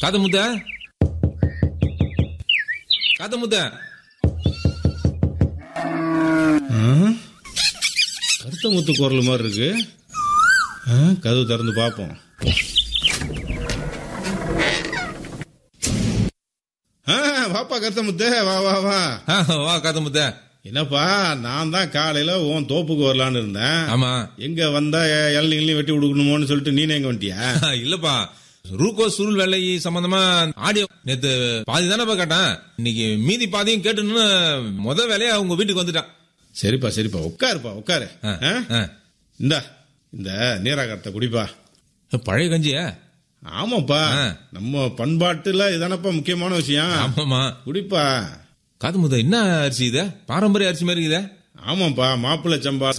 காத்த முத்த காத்த முத்த கருத்த முத்து குரல் மாதிரி இருக்கு ஆ, கதவு திறந்து பார்ப்போம் ஆ, வாப்பா கருத்த முத்து வா வா வா ஆ, வா காத்த முத்த என்னப்பா நான் தான் காலையில உன் தோப்புக்கு வரலான்னு இருந்தேன் ஆமா எங்க வந்தா இளநீங்களையும் வெட்டி கொடுக்கணுமோன்னு சொல்லிட்டு நீனே எங்க வந்துட்டியா இல்லப்பா ரூகோ சுருள் வேலை சம்பந்தமா ஆடியோ நேத்து பாதி தானேப்பா கேட்டேன் இன்னைக்கு மீதி பாதியும் கேட்டுன்னு முத வேலையா உங்க வீட்டுக்கு வந்துட்டான் சரிப்பா சரிப்பா உட்காருப்பா உட்காரு ஆ, ஆ? ஆ. இந்தா இந்த நீராகரத்தை குடிப்பா பழைய கஞ்சியா ஆமாப்பா ஆ. நம்ம பண்பாட்டுல இதானப்பா முக்கியமான விஷயம் ஆமாமா குடிப்பா காது முத என்ன அரிசி இது பாரம்பரிய அரிசி மாதிரி இருக்குதே ஆமாப்பா மாப்பிள்ளை சம்பா